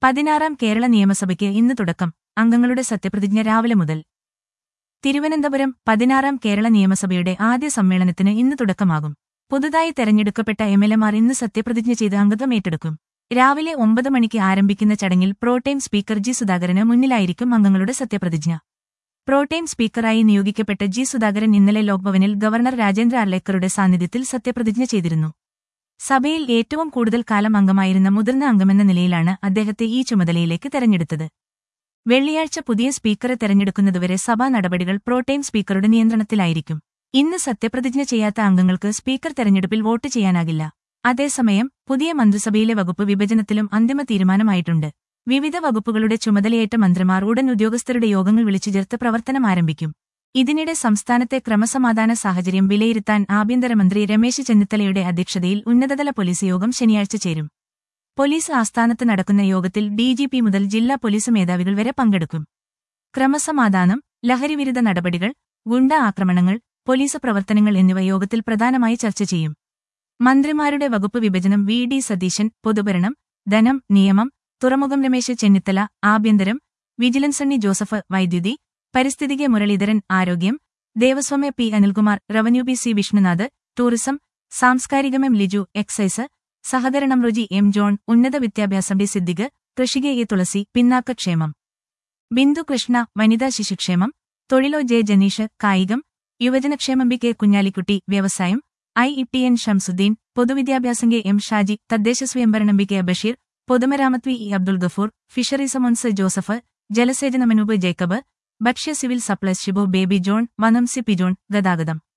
പതിനാറാം കേരള നിയമസഭയ്ക്ക് ഇന്ന് തുടക്കം അംഗങ്ങളുടെ സത്യപ്രതിജ്ഞ രാവിലെ മുതൽ തിരുവനന്തപുരം പതിനാറാം കേരള നിയമസഭയുടെ ആദ്യ സമ്മേളനത്തിന് ഇന്ന് തുടക്കമാകും പുതുതായി തെരഞ്ഞെടുക്കപ്പെട്ട എംഎൽഎമാർ ഇന്ന് സത്യപ്രതിജ്ഞ ചെയ്ത് അംഗത്വം ഏറ്റെടുക്കും രാവിലെ ഒമ്പത് മണിക്ക് ആരംഭിക്കുന്ന ചടങ്ങിൽ പ്രോടൈം സ്പീക്കർ ജി സുധാകരന് മുന്നിലായിരിക്കും അംഗങ്ങളുടെ സത്യപ്രതിജ്ഞ പ്രോടൈം സ്പീക്കറായി നിയോഗിക്കപ്പെട്ട ജി സുധാകരൻ ഇന്നലെ ലോക്ഭവനിൽ ഗവർണർ രാജേന്ദ്ര അർലേക്കറുടെ സാന്നിധ്യത്തിൽ സത്യപ്രതിജ്ഞ ചെയ്തിരുന്നു സഭയിൽ ഏറ്റവും കൂടുതൽ കാലം അംഗമായിരുന്ന മുതിർന്ന അംഗമെന്ന നിലയിലാണ് അദ്ദേഹത്തെ ഈ ചുമതലയിലേക്ക് തെരഞ്ഞെടുത്തത് വെള്ളിയാഴ്ച പുതിയ സ്പീക്കറെ തെരഞ്ഞെടുക്കുന്നതുവരെ സഭാ നടപടികൾ പ്രോടൈം സ്പീക്കറുടെ നിയന്ത്രണത്തിലായിരിക്കും ഇന്ന് സത്യപ്രതിജ്ഞ ചെയ്യാത്ത അംഗങ്ങൾക്ക് സ്പീക്കർ തെരഞ്ഞെടുപ്പിൽ വോട്ട് ചെയ്യാനാകില്ല അതേസമയം പുതിയ മന്ത്രിസഭയിലെ വകുപ്പ് വിഭജനത്തിലും അന്തിമ തീരുമാനമായിട്ടുണ്ട് വിവിധ വകുപ്പുകളുടെ ചുമതലയേറ്റ മന്ത്രിമാർ ഉടൻ ഉദ്യോഗസ്ഥരുടെ യോഗങ്ങൾ വിളിച്ചു ചേർത്ത് പ്രവർത്തനം ആരംഭിക്കും ഇതിനിടെ സംസ്ഥാനത്തെ ക്രമസമാധാന സാഹചര്യം വിലയിരുത്താൻ ആഭ്യന്തരമന്ത്രി രമേശ് ചെന്നിത്തലയുടെ അധ്യക്ഷതയിൽ ഉന്നതതല പോലീസ് യോഗം ശനിയാഴ്ച ചേരും പോലീസ് ആസ്ഥാനത്ത് നടക്കുന്ന യോഗത്തിൽ ഡിജിപി മുതൽ ജില്ലാ പോലീസ് മേധാവികൾ വരെ പങ്കെടുക്കും ക്രമസമാധാനം ലഹരിവിരുദ്ധ നടപടികൾ ഗുണ്ട ആക്രമണങ്ങൾ പോലീസ് പ്രവർത്തനങ്ങൾ എന്നിവ യോഗത്തിൽ പ്രധാനമായി ചർച്ച ചെയ്യും മന്ത്രിമാരുടെ വകുപ്പ് വിഭജനം വി ഡി സതീശൻ പൊതുഭരണം ധനം നിയമം തുറമുഖം രമേശ് ചെന്നിത്തല ആഭ്യന്തരം വിജിലൻസ് സണ്ണി ജോസഫ് വൈദ്യുതി പരിസ്ഥിതികെ മുരളീധരൻ ആരോഗ്യം ദേവസ്വമെ P Anilkumar revenue P C Vishnunath tourism സാംസ്കാരികം എം ലിജു എക്സൈസ് സഹകരണം റുജി എം ജോൺ ഉന്നത വിദ്യാഭ്യാസം ഡി സിദ്ദിഖ് കൃഷികെ എ തുളസി പിന്നാക്കക്ഷേമം ബിന്ദു കൃഷ്ണ വനിതാ ശിശുക്ഷേമം തൊഴിലോ ജെ ജനീഷ് കായികം യുവജനക്ഷേമം ബി കെ കുഞ്ഞാലിക്കുട്ടി വ്യവസായം I E T N Shamsuddeen പൊതുവിദ്യാഭ്യാസം കെ എം ഷാജി തദ്ദേശ സ്വയംഭരണം ബി കെ ബഷീർ പൊതുമരാമത്ത് V E Abdul Gafoor fisheries Mons Joseph ജലസേചന മനൂപ് ജേക്കബ് ഭക്ഷ്യ സിവിൽ സപ്ലൈസ് ഷിബു ബേബി ജോൺ വനം സി പി ജോൺ ഗതാഗതം